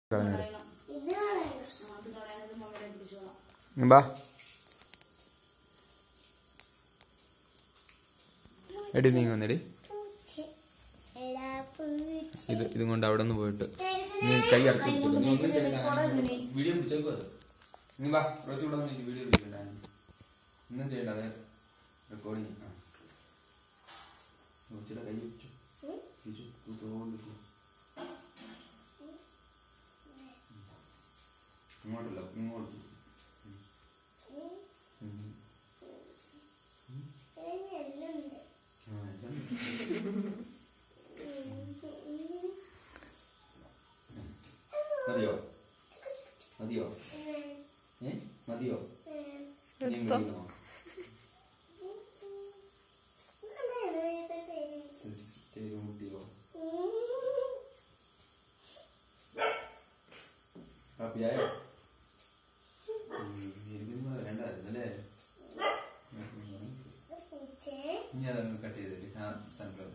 കളഞ്ഞേരെ കളയണം. ഇത് കളയണം. ആ, അത് കളയാനത് മമ്മയുടെ പിടിച്ചോളാം ഇങ്ങ് ബാ എടി നീ വന്നെടി പൂച്ച. എടാ പൂച്ച. ഇത് ഇതും കൊണ്ട് അവിടെ നിന്ന് പോയിട്ട് ഇത് നീ കൈ അടച്ചു വെച്ചോ നീ ഒന്നും ചെയ്യണ്ട വീഡിയോ പിടിച്ചേക്കോ അത് നീ വാ കുറച്ച് കൂടെ വന്ന് വീഡിയോ പിടിക്കണ്ട ഒന്നും ചെയ്യണ്ട അതെ റെക്കോർഡിങ് ആ കുറച്ചുകൂടെ കൈ വെച്ചു ഉം. പിടിച്ചു തൂത്തോണ്ടിരിക്കും ഇങ്ങോട്ടല്ല ഇങ്ങോട്ട് ഉം. ഇതിനെല്ലുണ്ട്. ആ, ഇതാണ്. മതിയോ മതിയോ ഏ മതിയോ നീ വിളിക്കണോ സിസ്റ്റർ മുട്ടിയോ ഹാപ്പിയായോ എനിക്കൊന്നും കൂടെ വേണ്ടായിരുന്നല്ലേ പൂച്ചേ ഇനി അതൊന്ന് കട്ട് ചെയ്തിട്ട് ആ സൺഫ്ലവർ